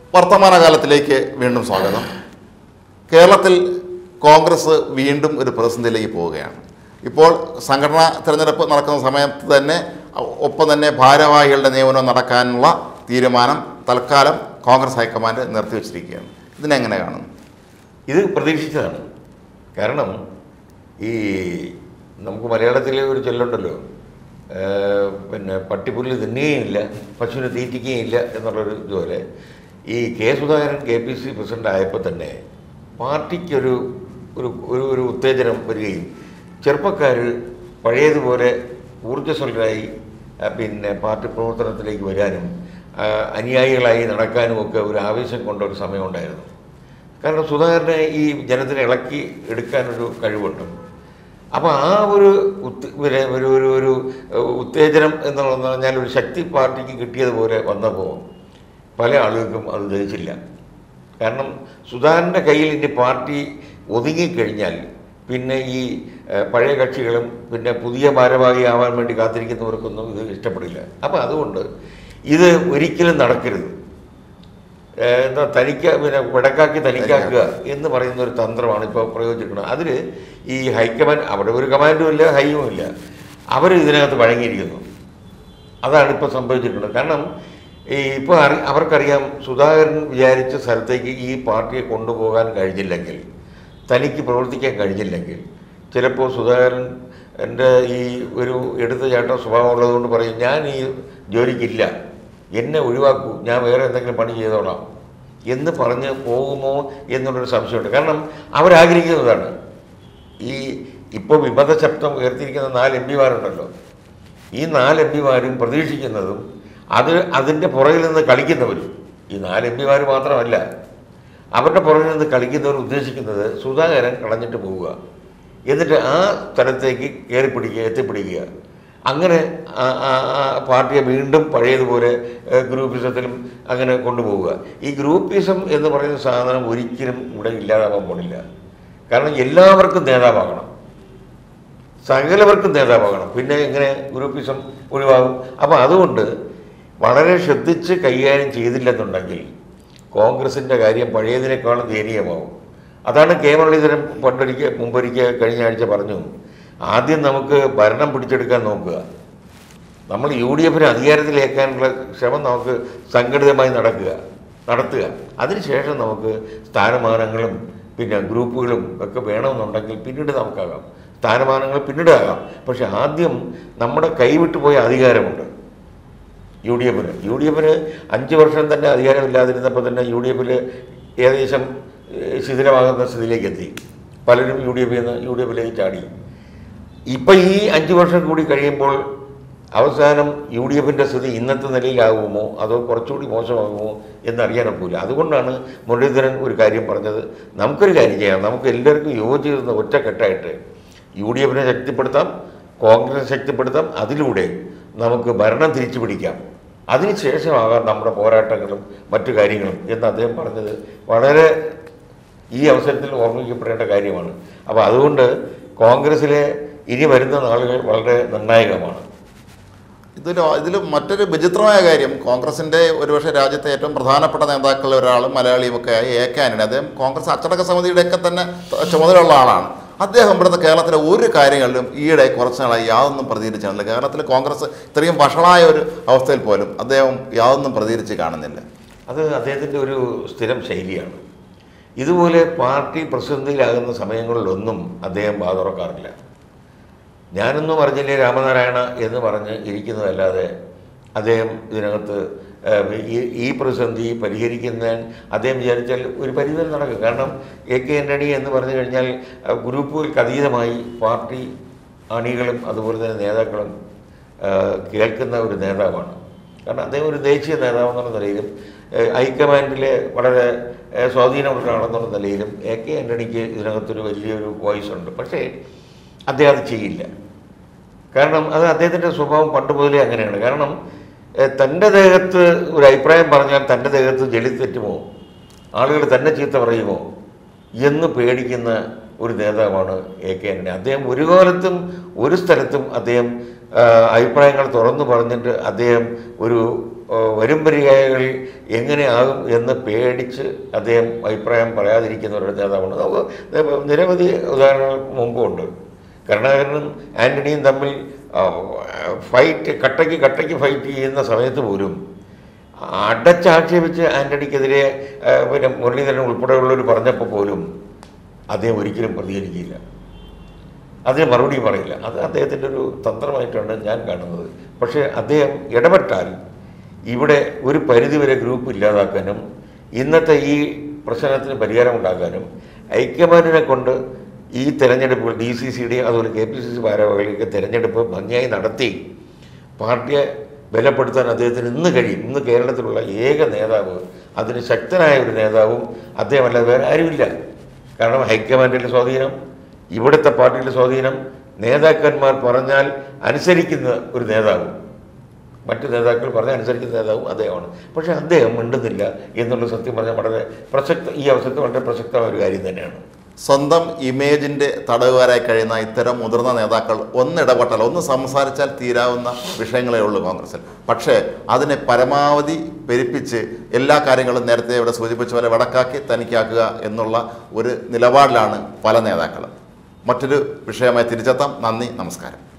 വർത്തമാനകാലത്തിലേക്ക് വീണ്ടും സ്വാഗതം കേരളത്തിൽ കോൺഗ്രസ് വീണ്ടും ഒരു പ്രതിസന്ധിയിലേക്ക് പോവുകയാണ് ഇപ്പോൾ സംഘടനാ തിരഞ്ഞെടുപ്പ് നടക്കുന്ന സമയത്ത് തന്നെ ഒപ്പം തന്നെ ഭാരവാഹികളുടെ നിയമനം നടക്കാനുള്ള തീരുമാനം തൽക്കാലം കോൺഗ്രസ് ഹൈക്കമാൻഡ് നിർത്തിവച്ചിരിക്കുകയാണ് ഇതിനെങ്ങനെ കാണുന്നു ഇത് പ്രതീക്ഷിച്ചതാണ് കാരണം ഈ നമുക്ക് മലയാളത്തിൽ ഒരു ചൊല്ലുണ്ടല്ലോ ഏർ പിന്നെ പട്ടിപ്പുല്ല് തിന്നുകയില്ല പശുവിനെ തീറ്റിക്കുകയില്ല എന്നുള്ളൊരു ഇതുപോലെ ഈ K Sudhakaran K P C president ആയപ്പോൾ തന്നെ പാർട്ടിക്കൊരു ഒരു ഒരു ഒരു ഉത്തേജനം വരികയും ചെറുപ്പക്കാർ പഴയതുപോലെ ഊർജ്ജസ്വലരായി ആ, പിന്നെ പാർട്ടി പ്രവർത്തനത്തിലേക്ക് വരാനും ആ, അനുയായികളായി നടക്കാനും ഒക്കെ ഒരു ആവേശം കൊണ്ട ഒരു സമയമുണ്ടായിരുന്നു കാരണം സുധാകരനെ ഈ ജനത്തിനെ ഇളക്കി എടുക്കാനൊരു കഴിവുണ്ട് അപ്പോൾ ആ ഒരു ഉത്ത് പിന്നെ ഒരു ഒരു ഒരു ഏഹ്, ഉത്തേജനം എന്നുള്ളതെന്ന് പറഞ്ഞാൽ ഒരു ശക്തി പാർട്ടിക്ക് കിട്ടിയതുപോലെ വന്നപ്പോൾ പല ആളുകൾക്കും അത് ദഹിച്ചില്ല കാരണം സുധാകരൻ്റെ കയ്യിൽ ഇനി പാർട്ടി ഒതുങ്ങിക്കഴിഞ്ഞാൽ പിന്നെ ഈ ഏഹ്, പഴയ കക്ഷികളും പിന്നെ പുതിയ ഭാരവാഹി ആവാൻ വേണ്ടി കാത്തിരിക്കുന്നവർക്കൊന്നും ഇത് ഇഷ്ടപ്പെടില്ല അപ്പോൾ അതുകൊണ്ട് ഇത് ഒരിക്കലും നടക്കരുത് ഏഹ് എന്താ തനിക്ക പിന്നെ വിടക്കാക്കി തനിക്കാക്കുക എന്ന് പറയുന്ന ഒരു തന്ത്രമാണ് ഇപ്പോൾ പ്രയോഗിച്ചിരിക്കുന്നത് അതിൽ ഈ ഹൈക്കമാൻഡ് അവിടെ ഒരു കമാൻഡും ഇല്ല ഹൈയും ഇല്ല അവർ ഇതിനകത്ത് വഴങ്ങിയിരിക്കുന്നു അതാണ് ഇപ്പോൾ സംഭവിച്ചിട്ടുള്ളത് കാരണം ഈ ഇപ്പോൾ അറി അവർക്കറിയാം സുധാകരൻ വിചാരിച്ച സ്ഥലത്തേക്ക് ഈ പാർട്ടിയെ കൊണ്ടുപോകാൻ കഴിഞ്ഞില്ലെങ്കിൽ തനിക്ക് പ്രവർത്തിക്കാൻ കഴിഞ്ഞില്ലെങ്കിൽ ചിലപ്പോൾ സുധാകരൻ എൻ്റെ ഈ ഒരു എടുത്തുചാട്ട സ്വഭാവം ഉള്ളതുകൊണ്ട് പറയും ഞാൻ ഈ ജോലിക്കില്ല എന്നെ ഒഴിവാക്കൂ ഞാൻ വേറെ എന്തെങ്കിലും പണി ചെയ്തോളാം എന്ന് പറഞ്ഞ് പോകുമോ എന്നുള്ളൊരു സംശയമുണ്ട് കാരണം അവരാഗ്രഹിക്കുന്നതാണ് ഈ ഇപ്പോൾ വിമത ശബ്ദം ഉയർത്തിയിരിക്കുന്ന നാല് എം പിമാരുണ്ടല്ലോ ഈ നാല് എം പിമാരും പ്രതീക്ഷിക്കുന്നതും അത് അതിൻ്റെ പുറകിൽ നിന്ന് കളിക്കുന്നവരും ഈ നാല് എം പിമാർ മാത്രമല്ല അവരുടെ പുറകിൽ നിന്ന് കളിക്കുന്നവർ ഉദ്ദേശിക്കുന്നത് സുധാകരൻ കളഞ്ഞിട്ട് പോവുക എന്നിട്ട് ആ സ്ഥലത്തേക്ക് കയറിപ്പിടിക്കുക എത്തിപ്പിടിക്കുക അങ്ങനെ ആ- ആ- ആ പാർട്ടിയെ വീണ്ടും പഴയതുപോലെ ഏഹ്, ഗ്രൂപ്പിസത്തിലും അങ്ങനെ കൊണ്ടുപോവുക ഈ ഗ്രൂപ്പിസം എന്ന് പറയുന്ന സാധനം ഒരിക്കലും ഇവിടെ ഇല്ലാതാവാൻ പോണില്ല കാരണം എല്ലാവർക്കും നേതാവാകണം സകലവർക്കും നേതാവാകണം പിന്നെ ഇങ്ങനെ ഗ്രൂപ്പിസം ഒഴിവാകും അപ്പോൾ അതുകൊണ്ട് വളരെ ശ്രദ്ധിച്ച് കൈകാര്യം ചെയ്തില്ലെന്നുണ്ടെങ്കിൽ കോൺഗ്രസിൻ്റെ കാര്യം പഴയതിനേക്കാളും ദയനീയമാവും അതാണ് കെ മുരളീധരൻ പണ്ടൊരിക്കൽ മുമ്പൊരിക്കൽ കഴിഞ്ഞ ആഴ്ച പറഞ്ഞു ആദ്യം നമുക്ക് ഭരണം പിടിച്ചെടുക്കാൻ നോക്കുക നമ്മൾ യു ഡി എഫിനെ അധികാരത്തിലേക്കാനുള്ള ശ്രമം നമുക്ക് സംഘടിതമായി നടക്കുക നടത്തുക അതിനുശേഷം നമുക്ക് സ്ഥാനമാനങ്ങളും പിന്നെ ഗ്രൂപ്പുകളും ഒക്കെ വേണമെന്നുണ്ടെങ്കിൽ പിന്നീട് നമുക്കാകാം സ്ഥാനമാനങ്ങൾ പിന്നീട് ആകാം പക്ഷെ ആദ്യം നമ്മുടെ കൈവിട്ടു പോയ അധികാരമുണ്ട് യു ഡി എഫിന് യു ഡി എഫിന് അഞ്ച് വർഷം തന്നെ അധികാരമില്ലാതിരുന്നപ്പോൾ തന്നെ യു ഡി എഫിൽ ഏകദേശം ഏഹ്, ശിഥിലമാകുന്ന സ്ഥിതിയിലേക്ക് എത്തി പലരും യു ഡി എഫിൽ നിന്ന് യു ഡി എഫിലേക്ക് ചാടി ഇപ്പം ഈ അഞ്ച് വർഷം കൂടി കഴിയുമ്പോൾ അവസാനം യു ഡി എഫിൻ്റെ സ്ഥിതി ഇന്നത്തെ നിലയിലാകുമോ അതോ കുറച്ചുകൂടി മോശമാകുമോ എന്നറിയാനൊക്കില്ല അതുകൊണ്ടാണ് മുരളീധരൻ ഒരു കാര്യം പറഞ്ഞത് നമുക്കൊരു കാര്യം ചെയ്യാം നമുക്ക് എല്ലാവർക്കും യോജിച്ചിരുന്ന ഒറ്റക്കെട്ടായിട്ട് യു ഡി എഫിനെ ശക്തിപ്പെടുത്താം കോൺഗ്രസ് ശക്തിപ്പെടുത്താം അതിലൂടെ നമുക്ക് ഭരണം തിരിച്ചു പിടിക്കാം അതിനുശേഷമാകാം നമ്മുടെ പോരാട്ടങ്ങളും മറ്റു കാര്യങ്ങളും എന്ന് അദ്ദേഹം പറഞ്ഞത് വളരെ ഈ അവസരത്തിൽ ഓർമ്മിക്കപ്പെടേണ്ട കാര്യമാണ് അപ്പോൾ അതുകൊണ്ട് കോൺഗ്രസ്സിലെ ഇനി വരുന്ന നാളുകൾ വളരെ നിർണായകമാണ് ഇതിൽ ഇതിൽ മറ്റൊരു വിചിത്രമായ കാര്യം കോൺഗ്രസിൻ്റെ ഒരുപക്ഷെ രാജ്യത്തെ ഏറ്റവും പ്രധാനപ്പെട്ട നേതാക്കളിൽ ഒരാളും മലയാളിയുമൊക്കെ ആയ എ കെ ആന്റണി അദ്ദേഹം കോൺഗ്രസ് അച്ചടക്ക സമിതിയുടെയൊക്കെ തന്നെ ചുമതലയുള്ള ആളാണ് അദ്ദേഹം ഇവിടുത്തെ കേരളത്തിലെ ഒരു കാര്യങ്ങളിലും ഈയിടെ കുറച്ച് നാളായി യാതൊന്നും പ്രതികരിച്ചിട്ടില്ല കേരളത്തിൽ കോൺഗ്രസ് ഇത്രയും വഷളായ ഒരു അവസ്ഥയിൽ പോലും അദ്ദേഹം യാതൊന്നും പ്രതികരിച്ച് കാണുന്നില്ല അത് അദ്ദേഹത്തിൻ്റെ ഒരു സ്ഥിരം ശൈലിയാണ് ഇതുപോലെ പാർട്ടി പ്രതിസന്ധിയിലാകുന്ന സമയങ്ങളിലൊന്നും അദ്ദേഹം വാ തുറക്കാറില്ല ഞാനൊന്നും പറഞ്ഞില്ലേ രാമനാരായണ എന്ന് പറഞ്ഞ് ഇരിക്കുന്നതല്ലാതെ അദ്ദേഹം ഇതിനകത്ത് ഏഹ്, ഈ ഈ പ്രതിസന്ധി പരിഹരിക്കുന്നതിന് അദ്ദേഹം വിചാരിച്ചാൽ ഒരു പരിധി നടക്കും കാരണം എ കെ ആൻ്റണി എന്ന് പറഞ്ഞു കഴിഞ്ഞാൽ അഹ്, ഗ്രൂപ്പുകൾക്ക് അതീതമായി പാർട്ടി അണികളും അതുപോലെ തന്നെ നേതാക്കളും ഏഹ്, കേൾക്കുന്ന ഒരു നേതാവാണ് കാരണം അദ്ദേഹം ഒരു ദേശീയ നേതാവെന്നുള്ള നിലയിലും ഏഹ്, ഹൈക്കമാൻഡിലെ വളരെ ഏഹ്, സ്വാധീനമുള്ള ആളെന്നുള്ള നിലയിലും എ കെ ആൻ്റണിക്ക് ഇതിനകത്തൊരു വലിയൊരു വോയിസ് ഉണ്ട് പക്ഷേ അദ്ദേഹം അത് ചെയ്യില്ല കാരണം അത് അദ്ദേഹത്തിൻ്റെ സ്വഭാവം പണ്ട് മുതലേ അങ്ങനെയാണ് കാരണം ഏഹ്, തൻ്റെ ദേഹത്ത് ഒരു അഭിപ്രായം പറഞ്ഞാൽ തൻ്റെ ദേഹത്ത് ജലി തെറ്റുമോ ആളുകൾ തന്നെ ചീത്ത പറയുമോ എന്ന് പേടിക്കുന്ന ഒരു നേതാവാണ് എ കെ ആന്റണി അദ്ദേഹം ഒരു കാലത്തും ഒരു സ്ഥലത്തും അദ്ദേഹം ആ, അഭിപ്രായങ്ങൾ തുറന്നു പറഞ്ഞിട്ട് അദ്ദേഹം ഒരു ഓ, വരും പര്യായകളിൽ എങ്ങനെയാകും എന്ന് പേടിച്ച് അദ്ദേഹം അഭിപ്രായം പറയാതിരിക്കുന്ന ഒരു നേതാവാണ് നമുക്ക് ഇതേ നിരവധി ഉദാഹരണങ്ങൾ മുമ്പുണ്ട് കരുണാകരനും ആൻ്റണിയും തമ്മിൽ ആ, ഫൈറ്റ് കട്ടയ്ക്ക് കട്ടയ്ക്ക് ഫൈറ്റ് ചെയ്യുന്ന സമയത്ത് പോലും അടച്ചാക്ഷേപിച്ച് ആൻ്റണിക്കെതിരെ ആ, പിന്നെ മുരളീധരൻ ഉൾപ്പെടെയുള്ളവർ പറഞ്ഞപ്പോൾ പോലും അദ്ദേഹം ഒരിക്കലും പ്രതികരിക്കില്ല അതിന് മറുപടിയും പറയില്ല അത് അദ്ദേഹത്തിൻ്റെ ഒരു തന്ത്രമായിട്ടാണ് ഞാൻ കാണുന്നത് പക്ഷേ അദ്ദേഹം ഇടപെട്ടാൽ ഇവിടെ ഒരു പരിധിവരെ ഗ്രൂപ്പ് ഇല്ലാതാക്കാനും ഇന്നത്തെ ഈ പ്രശ്നത്തിന് പരിഹാരമുണ്ടാക്കാനും ഹൈക്കമാൻഡിനെ കൊണ്ട് ഈ തെരഞ്ഞെടുപ്പുകൾ ഡി സി സിയുടെയും അതുപോലെ കെ പി സി സി ഭാരവാഹികളുടെ തെരഞ്ഞെടുപ്പ് ഭംഗിയായി നടത്തി പാർട്ടിയെ ബലപ്പെടുത്താൻ അദ്ദേഹത്തിന് ഇന്ന് കഴിയും ഇന്ന് കേരളത്തിലുള്ള ഏക നേതാവ് അതിന് ശക്തനായ ഒരു നേതാവും അദ്ദേഹമല്ലാതെ വേറെ ആരുമില്ല കാരണം ഹൈക്കമാൻഡിൻ്റെ സ്വാധീനം ഇവിടുത്തെ പാർട്ടിയുടെ സ്വാധീനം നേതാക്കന്മാർ പറഞ്ഞാൽ അനുസരിക്കുന്ന ഒരു നേതാവും മറ്റു നേതാക്കൾ പറഞ്ഞ അനുസരിക്കുന്ന നേതാവും അദ്ദേഹമാണ് പക്ഷേ അദ്ദേഹം മിണ്ടുന്നില്ല എന്നുള്ള സത്യം പറഞ്ഞാൽ വളരെ പ്രസക്ത ഈ അവസരത്തിൽ വളരെ പ്രസക്തമായ ഒരു കാര്യം തന്നെയാണ് സ്വന്തം ഇമേജിൻ്റെ തടവുകാരായി കഴിയുന്ന ഇത്തരം മുതിർന്ന നേതാക്കൾ ഒന്നിടപെട്ടാൽ ഒന്ന് സംസാരിച്ചാൽ തീരാവുന്ന വിഷയങ്ങളേ ഉള്ളൂ കോൺഗ്രസിൽ പക്ഷേ അതിനെ പരമാവധി പെരുപ്പിച്ച് എല്ലാ കാര്യങ്ങളും നേരത്തെ ഇവിടെ സൂചിപ്പിച്ച പോലെ വടക്കാക്കി തനിക്കാക്കുക എന്നുള്ള ഒരു നിലപാടിലാണ് പല നേതാക്കളും മറ്റൊരു വിഷയമായി തിരിച്ചെത്താം നന്ദി നമസ്കാരം